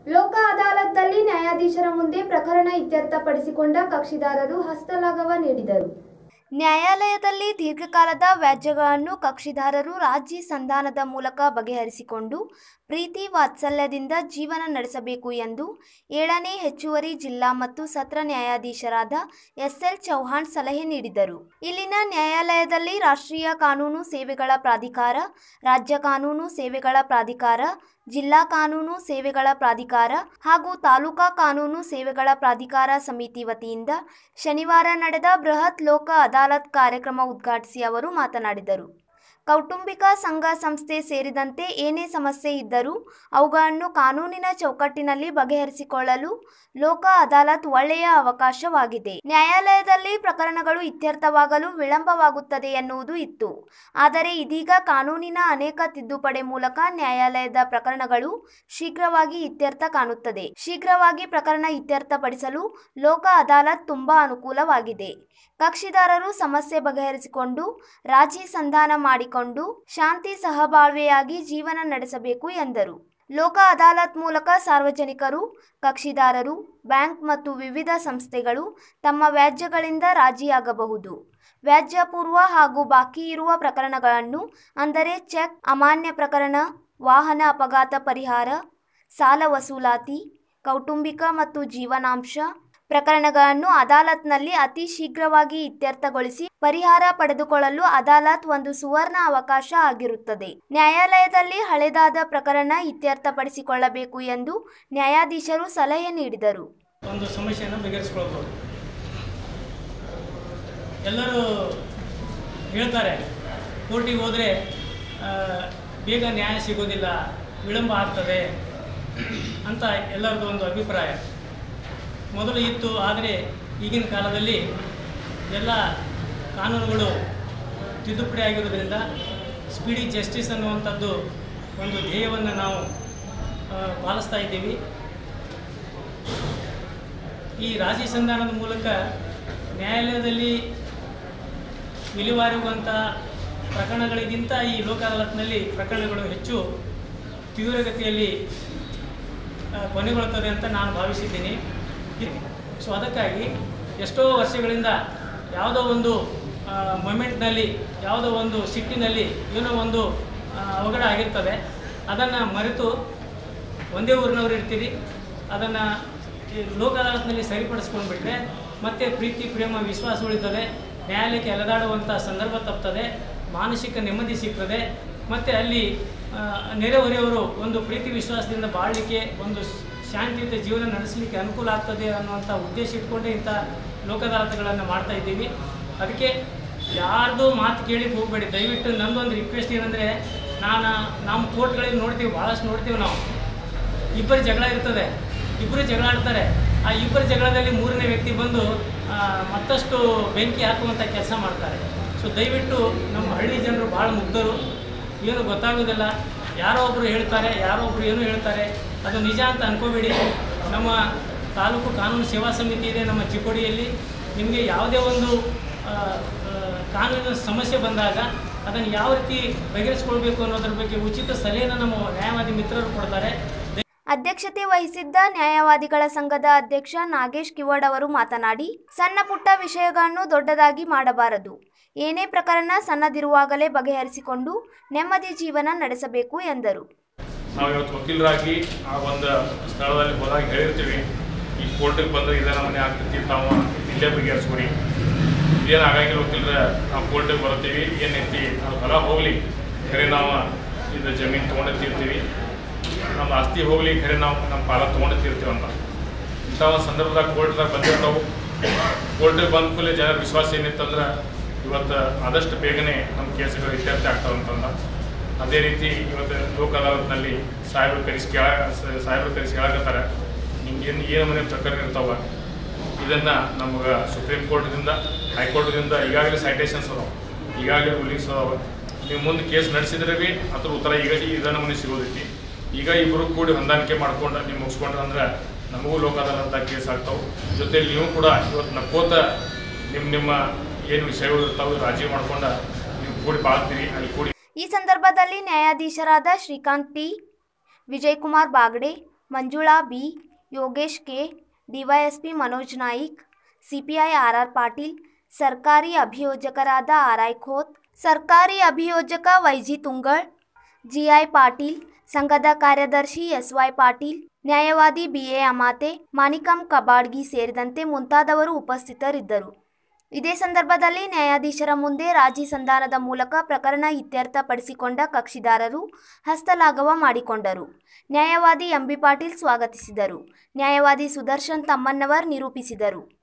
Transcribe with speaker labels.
Speaker 1: ಲೋಕ ಅದಾಲತ್ನಲ್ಲಿ ನ್ಯಾಯಾಧೀಶರ ಮುಂದೆ ಪ್ರಕರಣ ಇತ್ಯರ್ಥಪಡಿಸಿಕೊಂಡ ಕಕ್ಷಿದಾರರು ಹಸ್ತಲಾಘವ ನೀಡಿದರು ನ್ಯಾಯಾಲಯದಲ್ಲಿ ದೀರ್ಘಕಾಲದ ವ್ಯಾಜ್ಯಗಳನ್ನು ಕಕ್ಷಿದಾರರು ರಾಜಿ ಸಂಧಾನದ ಮೂಲಕ ಬಗೆಹರಿಸಿಕೊಂಡು ಪ್ರೀತಿ ವಾತ್ಸಲ್ಯದಿಂದ ಜೀವನ ನಡೆಸಬೇಕು ಎಂದು ಏಳನೇ ಹೆಚ್ಚುವರಿ ಜಿಲ್ಲಾ ಮತ್ತು ಸತ್ರ ನ್ಯಾಯಾಧೀಶರಾದ ಎಸ್ಎಲ್ ಚೌಹಾಣ್ ಸಲಹೆ ನೀಡಿದರು ಇಲ್ಲಿನ ನ್ಯಾಯಾಲಯದಲ್ಲಿ ರಾಷ್ಟ್ರೀಯ ಕಾನೂನು ಸೇವೆಗಳ ಪ್ರಾಧಿಕಾರ ರಾಜ್ಯ ಕಾನೂನು ಸೇವೆಗಳ ಪ್ರಾಧಿಕಾರ ಜಿಲ್ಲಾ ಕಾನೂನು ಸೇವೆಗಳ ಪ್ರಾಧಿಕಾರ ಹಾಗೂ ತಾಲೂಕಾ ಕಾನೂನು ಸೇವೆಗಳ ಪ್ರಾಧಿಕಾರ ಸಮಿತಿ ವತಿಯಿಂದ ಶನಿವಾರ ನಡೆದ ಬೃಹತ್ ಲೋಕ ಅದಾಲತ್ ಕಾರ್ಯಕ್ರಮ ಉದ್ಘಾಟಿಸಿ ಅವರು ಮಾತನಾಡಿದರು ಕೌಟುಂಬಿಕ ಸಂಘ ಸಂಸ್ಥೆ ಸೇರಿದಂತೆ ಏನೇ ಸಮಸ್ಯೆ ಇದ್ದರೂ ಅವುಗಳನ್ನು ಕಾನೂನಿನ ಚೌಕಟ್ಟಿನಲ್ಲಿ ಬಗೆಹರಿಸಿಕೊಳ್ಳಲು ಲೋಕ ಅದಾಲತ್ ಒಳ್ಳೆಯ ಅವಕಾಶವಾಗಿದೆ ನ್ಯಾಯಾಲಯದಲ್ಲಿ ಪ್ರಕರಣಗಳು ಇತ್ಯರ್ಥವಾಗಲು ವಿಳಂಬವಾಗುತ್ತದೆ ಎನ್ನುವುದು ಇತ್ತು ಆದರೆ ಇದೀಗ ಕಾನೂನಿನ ಅನೇಕ ತಿದ್ದುಪಡಿ ಮೂಲಕ ನ್ಯಾಯಾಲಯದ ಪ್ರಕರಣಗಳು ಶೀಘ್ರವಾಗಿ ಇತ್ಯರ್ಥ ಕಾಣುತ್ತದೆ ಶೀಘ್ರವಾಗಿ ಪ್ರಕರಣ ಇತ್ಯರ್ಥಪಡಿಸಲು ಲೋಕ ಅದಾಲತ್ ತುಂಬಾ ಅನುಕೂಲವಾಗಿದೆ ಕಕ್ಷಿದಾರರು ಸಮಸ್ಯೆ ಬಗೆಹರಿಸಿಕೊಂಡು ರಾಜಿ ಸಂಧಾನ ಮಾಡಿಕೊಂಡು ಶಾಂತಿ ಸಹಬಾಳ್ವೆಯಾಗಿ ಜೀವನ ನಡೆಸಬೇಕು ಎಂದರು ಲೋಕ ಅದಾಲತ್ ಮೂಲಕ ಸಾರ್ವಜನಿಕರು ಕಕ್ಷಿದಾರರು ಬ್ಯಾಂಕ್ ಮತ್ತು ವಿವಿಧ ಸಂಸ್ಥೆಗಳು ತಮ್ಮ ವ್ಯಾಜ್ಯಗಳಿಂದ ರಾಜಿಯಾಗಬಹುದು ವ್ಯಾಜ್ಯಪೂರ್ವ ಹಾಗೂ ಬಾಕಿ ಇರುವ ಪ್ರಕರಣಗಳನ್ನು ಅಂದರೆ ಚೆಕ್ ಅಮಾನ್ಯ ಪ್ರಕರಣ ವಾಹನ ಅಪಘಾತ ಪರಿಹಾರ ಸಾಲ ವಸೂಲಾತಿ ಕೌಟುಂಬಿಕ ಮತ್ತು ಜೀವನಾಂಶ ಪ್ರಕರಣಗಳನ್ನು ಅದಾಲತ್ನಲ್ಲಿ ಅತಿ ಶೀಘ್ರವಾಗಿ ಇತ್ಯರ್ಥಗೊಳಿಸಿ ಪರಿಹಾರ ಪಡೆದುಕೊಳ್ಳಲು ಅದಾಲತ್ ಒಂದು ಸುವರ್ಣ ಅವಕಾಶ ಆಗಿರುತ್ತದೆ ನ್ಯಾಯಾಲಯದಲ್ಲಿ ಹಳೆದಾದ ಪ್ರಕರಣ ಇತ್ಯರ್ಥಪಡಿಸಿಕೊಳ್ಳಬೇಕು ಎಂದು ನ್ಯಾಯಾಧೀಶರು ಸಲಹೆ ನೀಡಿದರು
Speaker 2: ಒಂದು ಸಮಸ್ಯೆಯನ್ನು ಬಗೆಹರಿಸ್ಕೊಳ್ಬೋದು ಎಲ್ಲರೂ ಹೇಳ್ತಾರೆ ಕೋರ್ಟಿಗೆ ಹೋದರೆ ಬೇಗ ನ್ಯಾಯ ಸಿಗೋದಿಲ್ಲ ವಿಳಂಬ ಆಗ್ತದೆ ಅಂತ ಎಲ್ಲರದ್ದು ಒಂದು ಅಭಿಪ್ರಾಯ ಮೊದಲು ಇತ್ತು ಆದರೆ ಈಗಿನ ಕಾಲದಲ್ಲಿ ಎಲ್ಲ ಕಾನೂನುಗಳು ತಿದ್ದುಪಡಿ ಆಗಿರೋದ್ರಿಂದ ಸ್ಪೀಡಿ ಜಸ್ಟಿಸ್ ಅನ್ನುವಂಥದ್ದು ಒಂದು ಧ್ಯೇಯವನ್ನು ನಾವು ಆ, ಪಾಲಿಸ್ತಾ ಇದ್ದೀವಿ ಈ ರಾಜಿ ಸಂಧಾನದ ಮೂಲಕ ನ್ಯಾಯಾಲಯದಲ್ಲಿ ವಿಲೇವಾರಿರುವಂಥ ಪ್ರಕರಣಗಳಿಗಿಂತ ಈ ಲೋಕ ಅದಾಲತ್ನಲ್ಲಿ ಪ್ರಕರಣಗಳು ಹೆಚ್ಚು ತೀವ್ರಗತಿಯಲ್ಲಿ ಆ, ಕೊನೆಗೊಳ್ಳುತ್ತದೆ ಅಂತ ನಾನು ಭಾವಿಸಿದ್ದೀನಿ ಸೊ ಅದಕ್ಕಾಗಿ ಎಷ್ಟೋ ವರ್ಷಗಳಿಂದ ಯಾವುದೋ ಒಂದು ಮೊಮೆಂಟ್ನಲ್ಲಿ ಯಾವುದೋ ಒಂದು ಸಿಟ್ಟಿನಲ್ಲಿ ಏನೋ ಒಂದು ಆ, ಅವಘಡ ಆಗಿರ್ತದೆ ಅದನ್ನು ಮರೆತು ಒಂದೇ ಊರಿನವ್ರು ಇರ್ತೀರಿ ಅದನ್ನು ಲೋಕ ಅದಾಲತ್ನಲ್ಲಿ ಸರಿಪಡಿಸ್ಕೊಂಡ್ಬಿಟ್ರೆ ಮತ್ತೆ ಪ್ರೀತಿ ಪ್ರೇಮ ವಿಶ್ವಾಸ ಉಳಿತದೆ ನ್ಯಾಯಾಲಯಕ್ಕೆ ಅಲೆದಾಡುವಂಥ ಸಂದರ್ಭ ತಪ್ತದೆ ಮಾನಸಿಕ ನೆಮ್ಮದಿ ಸಿಗ್ತದೆ ಮತ್ತು ಅಲ್ಲಿ ಆ, ನೆರೆಹೊರೆಯವರು ಒಂದು ಪ್ರೀತಿ ವಿಶ್ವಾಸದಿಂದ ಬಾಳಲಿಕ್ಕೆ ಒಂದು ಶಾಂತಿಯುತ ಜೀವನ ನಡೆಸಲಿಕ್ಕೆ ಅನುಕೂಲ ಆಗ್ತದೆ ಅನ್ನುವಂಥ ಉದ್ದೇಶ ಇಟ್ಕೊಂಡೇ ಇಂಥ ಲೋಕ ಅದಾಲತ್ಗಳನ್ನು ಮಾಡ್ತಾ ಇದ್ದೀವಿ ಅದಕ್ಕೆ ಯಾರ್ದು ಮಾತು ಕೇಳಿ ಹೋಗಬೇಡಿ ದಯವಿಟ್ಟು ನಂದೊಂದು ರಿಕ್ವೆಸ್ಟ್ ಏನಂದರೆ ನಾನು ನಮ್ಮ ಕೋರ್ಟ್ಗಳಿಗೆ ನೋಡ್ತೀವಿ ಭಾಳಷ್ಟು ನೋಡ್ತೀವಿ ನಾವು ಇಬ್ಬರು ಜಗಳ ಇರ್ತದೆ ಇಬ್ಬರು ಜಗಳ ಆಡ್ತಾರೆ ಆ ಇಬ್ಬರ ಜಗಳದಲ್ಲಿ ಮೂರನೇ ವ್ಯಕ್ತಿ ಬಂದು ಆ, ಮತ್ತಷ್ಟು ಬೆಂಕಿ ಹಾಕುವಂಥ ಕೆಲಸ ಮಾಡ್ತಾರೆ ಸೊ ದಯವಿಟ್ಟು ನಮ್ಮ ಹಳ್ಳಿ ಜನರು ಭಾಳ ಮುಗ್ಧರು ಏನು ಗೊತ್ತಾಗೋದಿಲ್ಲ ಯಾರೋ ಒಬ್ಬರು ಹೇಳ್ತಾರೆ ಯಾರೋ ಒಬ್ಬರು ಏನೋ ಹೇಳ್ತಾರೆ ಅದು ನಿಜ ಅಂತ ಅನ್ಕೋಬೇಡಿ ನಮ್ಮ ತಾಲೂಕು ಕಾನೂನು ಸೇವಾ ಸಮಿತಿ ಇದೆ ನಮ್ಮ ಚಿಕ್ಕೋಡಿಯಲ್ಲಿ ನಿಮಗೆ ಯಾವುದೇ ಒಂದು ಆ, ಆ, ಕಾನೂನಿನ ಸಮಸ್ಯೆ ಬಂದಾಗ ಅದನ್ನು ಯಾವ ರೀತಿ ಬಗೆಹರಿಸ್ಕೊಳ್ಬೇಕು ಅನ್ನೋದ್ರ ಬಗ್ಗೆ ಉಚಿತ ಸಲಹೆಯನ್ನು ನಮ್ಮ ನ್ಯಾಯವಾದಿ ಮಿತ್ರರು ಕೊಡ್ತಾರೆ
Speaker 1: ಅಧ್ಯಕ್ಷತೆ ವಹಿಸಿದ್ದ ನ್ಯಾಯವಾದಿಗಳ ಸಂಘದ ಅಧ್ಯಕ್ಷ ನಾಗೇಶ್ ಕಿವಡ್ ಅವರು ಮಾತನಾಡಿ ಸಣ್ಣ ಪುಟ್ಟ ವಿಷಯಗಳನ್ನು ದೊಡ್ಡದಾಗಿ ಮಾಡಬಾರದು ಏನೇ ಪ್ರಕರಣ ಸಣ್ಣದಿರುವಾಗಲೇ ಬಗೆಹರಿಸಿಕೊಂಡು ನೆಮ್ಮದಿ ಜೀವನ ನಡೆಸಬೇಕು ಎಂದರು
Speaker 3: ನಾವು ಇವತ್ತು ವಕೀಲರಾಗಿ ಆ ಒಂದು ಸ್ಥಳದಲ್ಲಿ ಹೋದಾಗ ಹೇಳಿರ್ತೀವಿ ಈ ಕೋರ್ಟಿಗೆ ಬಂದ್ರೆ ಇದೇ ನಮ್ಮನೆ ಆಗ್ತೈತಿ ತಾವು ಇಲ್ಲೇ ಬಗೆಹರಿಸ್ಕೊಡಿ ಏನು ಆಗಂಗಿಲ್ಲ ವಕೀಲರ ನಾವು ಕೋರ್ಟಿಗೆ ಬರ್ತೀವಿ ಏನೈತಿ ಅದು ಹೊರ ಹೋಗಲಿ ಖರೆ ನಾವು ಇದು ಜಮೀನು ತೊಗೊಂಡು ತೀರ್ತೀವಿ ನಮ್ಮ ಆಸ್ತಿ ಹೋಗಲಿ ಖರೆ ನಾವು ನಮ್ಮ ಪಾಲ ತೊಗೊಂಡು ತೀರ್ತೀವಿ ಅಂತ ಇಂಥ ಒಂದು ಸಂದರ್ಭದಾಗ ಕೋರ್ಟ್ದಾಗ ಬಂದಿರ್ತಾವೆ ಕೋರ್ಟಿಗೆ ಬಂದ ಕೂಡಲೇ ಜನರ ವಿಶ್ವಾಸ ಏನಿತ್ತಂದ್ರೆ ಇವತ್ತು ಆದಷ್ಟು ಬೇಗನೆ ನಮ್ಮ ಕೇಸುಗಳು ಇತ್ಯರ್ಥ ಆಗ್ತಾವೆ ಅಂತಂದ ಅದೇ ರೀತಿ ಇವತ್ತು ಲೋಕ ಅದಾಲತ್ನಲ್ಲಿ ಸಾಹೇಬರು ಕರೆಸಿ ಕೇಳ ಸಾಹೇಬರು ಕರೆಸಿ ಹೇಳಕತ್ತಾರೆ ನಿಮ್ಗೆ ಏನು ಏನು ಮನೆ ಪ್ರಕರಣ ಇರ್ತಾವ ಇದನ್ನು ನಮ್ಗೆ ಸುಪ್ರೀಂ ಕೋರ್ಟ್ದಿಂದ ಹೈಕೋರ್ಟ್ದಿಂದ ಈಗಾಗಲೇ ಸೈಟೇಷನ್ಸ್ ಅದಾವ ಈಗಾಗಲೇ ರೂಲಿಂಗ್ಸ್ ಅದಾವ ನೀವು ಮುಂದೆ ಕೇಸ್ ನಡೆಸಿದ್ರೆ ಭೀ ಅದ್ರ ಉತ್ತರ ಈಗ ಇದ ನಮೂನೆ ಸಿಗೋದೈತಿ ಈಗ ಇಬ್ಬರು ಕೂಡಿ ಹೊಂದಾಣಿಕೆ ಮಾಡ್ಕೊಂಡು ನೀವು ಮುಗಿಸ್ಕೊಂಡ್ರೆ ಅಂದ್ರೆ ನಮಗೂ ಲೋಕ ಅದಾಲತ್ ಕೇಸ್ ಆಗ್ತಾವೆ ಜೊತೆಲಿ ನೀವು ಕೂಡ ಇವತ್ತು ನಕ್ಕೋತ ನಿಮ್ಮ ನಿಮ್ಮ ಏನು ವಿಷಯಗಳು ಇರ್ತಾವೆ ರಾಜಿ ಮಾಡ್ಕೊಂಡು ನೀವು ಕೂಡಿ ಬಾಳ್ತೀರಿ ಅಲ್ಲಿ ಕೂಡಿ
Speaker 1: ಈ ಸಂದರ್ಭದಲ್ಲಿ ನ್ಯಾಯಾಧೀಶರಾದ Srikanth T Vijayakumar Bagade Manjula B Yogesh K DySP Manoj Naik CPI R R Patil ಸರ್ಕಾರಿ ಅಭಿಯೋಜಕರಾದ ಆರ್ ಐ ಖೋತ್ ಸರ್ಕಾರಿ ಅಭಿಯೋಜಕ ವೈಜಿ ತುಂಗಳ್ ಜಿಐ ಪಾಟೀಲ್ ಸಂಘದ ಕಾರ್ಯದರ್ಶಿ ಎಸ್ ವೈ ಪಾಟೀಲ್ ನ್ಯಾಯವಾದಿ ಬಿಎ ಅಮಾತೆ ಮಾಣಿಕಂ ಕಬಾಡ್ಗಿ ಸೇರಿದಂತೆ ಮುಂತಾದವರು ಉಪಸ್ಥಿತರಿದ್ದರು ಇದೇ ಸಂದರ್ಭದಲ್ಲಿ ನ್ಯಾಯಾಧೀಶರ ಮುಂದೆ ರಾಜಿ ಸಂಧಾನದ ಮೂಲಕ ಪ್ರಕರಣ ಇತ್ಯರ್ಥಪಡಿಸಿಕೊಂಡ ಕಕ್ಷಿದಾರರು ಹಸ್ತಲಾಘವ ಮಾಡಿಕೊಂಡರು ನ್ಯಾಯವಾದಿ ಎಂಬಿ ಪಾಟೀಲ್ ಸ್ವಾಗತಿಸಿದರು ನ್ಯಾಯವಾದಿ ಸುದರ್ಶನ್ ತಮ್ಮನ್ನವರ್ ನಿರೂಪಿಸಿದರು